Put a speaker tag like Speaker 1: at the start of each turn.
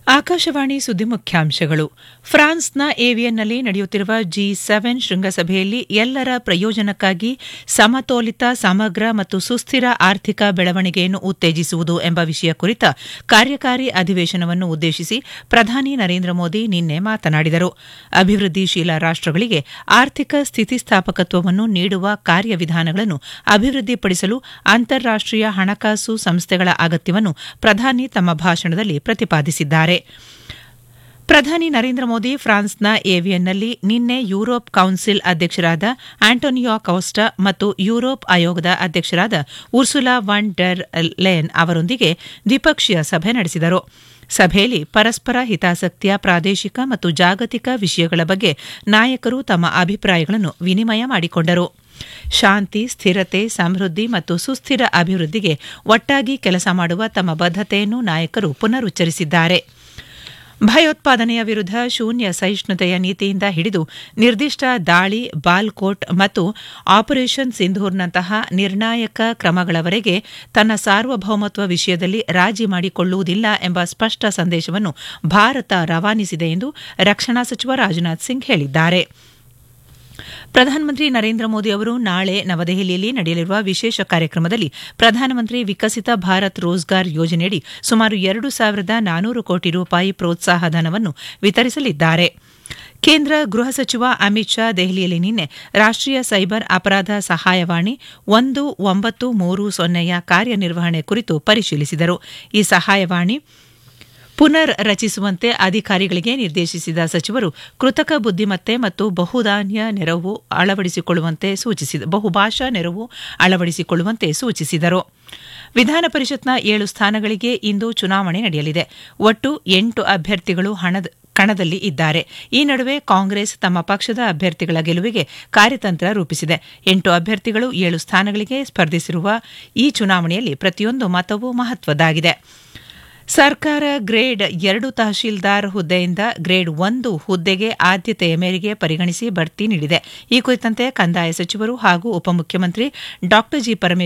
Speaker 1: ಆಕಾಶವಾಣಿ ಸುದ್ದಿ ಮುಖ್ಯಾಂಶಗಳು ಫ್ರಾನ್ಸ್ನ ಏವಿಯನ್ನಲ್ಲಿ ನಡೆಯುತ್ತಿರುವ ಜಿ ಸೆವೆನ್ ಶೃಂಗಸಭೆಯಲ್ಲಿ ಎಲ್ಲರ ಪ್ರಯೋಜನಕ್ಕಾಗಿ ಸಮತೋಲಿತ ಸಮಗ್ರ ಮತ್ತು ಸುಸ್ಥಿರ ಆರ್ಥಿಕ ಬೆಳವಣಿಗೆಯನ್ನು ಉತ್ತೇಜಿಸುವುದು ಎಂಬ ವಿಷಯ ಕುರಿತ ಕಾರ್ಯಕಾರಿ ಅಧಿವೇಶನವನ್ನು ಉದ್ದೇಶಿಸಿ ಪ್ರಧಾನಿ ನರೇಂದ್ರ ಮೋದಿ ನಿನ್ನೆ ಮಾತನಾಡಿದರು ಅಭಿವೃದ್ಧಿಶೀಲ ರಾಷ್ಟಗಳಿಗೆ ಆರ್ಥಿಕ ಸ್ಥಿತಿಸ್ಥಾಪಕತ್ವವನ್ನು ನೀಡುವ ಕಾರ್ಯವಿಧಾನಗಳನ್ನು ಅಭಿವೃದ್ಧಿಪಡಿಸಲು ಅಂತಾರಾಷ್ಟೀಯ ಹಣಕಾಸು ಸಂಸ್ಥೆಗಳ ಅಗತ್ಯವನ್ನು ಪ್ರಧಾನಿ ತಮ್ಮ ಭಾಷಣದಲ್ಲಿ ಪ್ರತಿಪಾದಿಸಿದ್ದಾರೆ ಪ್ರಧಾನಿ ನರೇಂದ್ರ ಮೋದಿ ಫ್ರಾನ್ಸ್ನ ಏವಿಯನ್ನಲ್ಲಿ ನಿನ್ನೆ ಯುರೋಪ್ ಕೌನ್ಸಿಲ್ ಅಧ್ಯಕ್ಷರಾದ ಆಂಟೋನಿಯೋ ಕೌಸ್ಟಾ ಮತ್ತು ಯುರೋಪ್ ಆಯೋಗದ ಅಧ್ಯಕ್ಷರಾದ ಉರ್ಸುಲಾ ವನ್ ಡೆರ್ ಲೇನ್ ಅವರೊಂದಿಗೆ ದ್ವಿಪಕ್ಷೀಯ ಸಭೆ ನಡೆಸಿದರು ಸಭೆಯಲ್ಲಿ ಪರಸ್ಪರ ಹಿತಾಸಕ್ತಿಯ ಪ್ರಾದೇಶಿಕ ಮತ್ತು ಜಾಗತಿಕ ವಿಷಯಗಳ ಬಗ್ಗೆ ನಾಯಕರು ತಮ್ಮ ಅಭಿಪ್ರಾಯಗಳನ್ನು ವಿನಿಮಯ ಮಾಡಿಕೊಂಡರು ಶಾಂತಿ ಸ್ಥಿರತೆ ಸಮೃದ್ಧಿ ಮತ್ತು ಸುಸ್ಥಿರ ಅಭಿವೃದ್ಧಿಗೆ ಒಟ್ಟಾಗಿ ಕೆಲಸ ಮಾಡುವ ತಮ್ಮ ಬದ್ಧತೆಯನ್ನು ನಾಯಕರು ಪುನರುಚ್ಚರಿಸಿದ್ದಾರೆ ಭಯೋತ್ಪಾದನೆಯ ವಿರುದ್ಧ ಶೂನ್ಯ ಸಹಿಷ್ಣುತೆಯ ನೀತಿಯಿಂದ ಹಿಡಿದು ನಿರ್ದಿಷ್ಟ ದಾಳಿ ಬಾಲ್ಕೋಟ್ ಮತ್ತು ಆಪರೇಷನ್ ಸಿಂಧೂರ್ನಂತಹ ನಿರ್ಣಾಯಕ ಕ್ರಮಗಳವರೆಗೆ ತನ್ನ ಸಾರ್ವಭೌಮತ್ವ ವಿಷಯದಲ್ಲಿ ರಾಜಿ ಮಾಡಿಕೊಳ್ಳುವುದಿಲ್ಲ ಎಂಬ ಸ್ಪಷ್ಟ ಸಂದೇಶವನ್ನು ಭಾರತ ರವಾನಿಸಿದೆ ಎಂದು ರಕ್ಷಣಾ ಸಚಿವ ರಾಜನಾಥ್ ಸಿಂಗ್ ಹೇಳಿದ್ದಾರೆ ಪ್ರಧಾನಮಂತ್ರಿ ನರೇಂದ್ರ ಮೋದಿ ಅವರು ನಾಳೆ ನವದೆಹಲಿಯಲ್ಲಿ ನಡೆಯಲಿರುವ ವಿಶೇಷ ಕಾರ್ಯಕ್ರಮದಲ್ಲಿ ಪ್ರಧಾನಮಂತ್ರಿ ವಿಕಸಿತ ಭಾರತ್ ರೋಜ್ಗಾರ್ ಯೋಜನೆಯಡಿ ಸುಮಾರು ಎರಡು ಸಾವಿರದ ನಾನೂರು ಕೋಟಿ ರೂಪಾಯಿ ಪ್ರೋತ್ಸಾಹ ಧನವನ್ನು ವಿತರಿಸಲಿದ್ದಾರೆ ಕೇಂದ್ರ ಗೃಹ ಸಚಿವ ಅಮಿತ್ ಶಾ ದೆಹಲಿಯಲ್ಲಿ ನಿನ್ನೆ ರಾಷ್ಟೀಯ ಸೈಬರ್ ಅಪರಾಧ ಸಹಾಯವಾಣಿ ಒಂದು ಒಂಬತ್ತು ಮೂರು ಸೊನ್ನೆಯ ಕಾರ್ಯನಿರ್ವಹಣೆ ಕುರಿತು ಪರಿಶೀಲಿಸಿದರು ಈ ಸಹಾಯವಾಣಿ ಪುನರ್ ರಚಿಸುವಂತೆ ಅಧಿಕಾರಿಗಳಿಗೆ ನಿರ್ದೇಶಿಸಿದ ಸಚಿವರು ಕೃತಕ ಬುದ್ದಿಮತ್ತೆ ಮತ್ತು ಬಹುಧಾನ್ಯ ನೆರವು ಅಳವಡಿಸಿಕೊಳ್ಳುವಂತೆ ಸೂಚಿಸಿದ ಬಹುಭಾಷಾ ನೆರವು ಅಳವಡಿಸಿಕೊಳ್ಳುವಂತೆ ಸೂಚಿಸಿದರು ವಿಧಾನ ಪರಿಷತ್ನ ಏಳು ಸ್ಥಾನಗಳಿಗೆ ಇಂದು ಚುನಾವಣೆ ನಡೆಯಲಿದೆ ಒಟ್ಟು ಎಂಟು ಅಭ್ಯರ್ಥಿಗಳು ಹಣದ ಕಣದಲ್ಲಿ ಇದ್ದಾರೆ ಈ ನಡುವೆ ಕಾಂಗ್ರೆಸ್ ತಮ್ಮ ಪಕ್ಷದ ಅಭ್ಯರ್ಥಿಗಳ ಗೆಲುವಿಗೆ ಕಾರ್ಯತಂತ್ರ ರೂಪಿಸಿದೆ ಎಂಟು ಅಭ್ಯರ್ಥಿಗಳು ಏಳು ಸ್ಥಾನಗಳಿಗೆ ಸ್ಪರ್ಧಿಸಿರುವ ಈ ಚುನಾವಣೆಯಲ್ಲಿ ಪ್ರತಿಯೊಂದು ಮತವೂ ಮಹತ್ವದ್ದಾಗಿದೆ ಸರ್ಕಾರ ಗ್ರೇಡ್ ಎರಡು ತಹಶೀಲ್ದಾರ್ ಹುದ್ದೆಯಿಂದ ಗ್ರೇಡ್ ಒಂದು ಹುದ್ದೆಗೆ ಆದ್ಯತೆಯ ಮೇರೆಗೆ ಪರಿಗಣಿಸಿ ಬಡ್ತಿ ನೀಡಿದೆ ಈ ಕುರಿತಂತೆ ಕಂದಾಯ ಸಚಿವರು ಹಾಗೂ ಉಪಮುಖ್ಯಮಂತ್ರಿ ಡಾ ಜಿ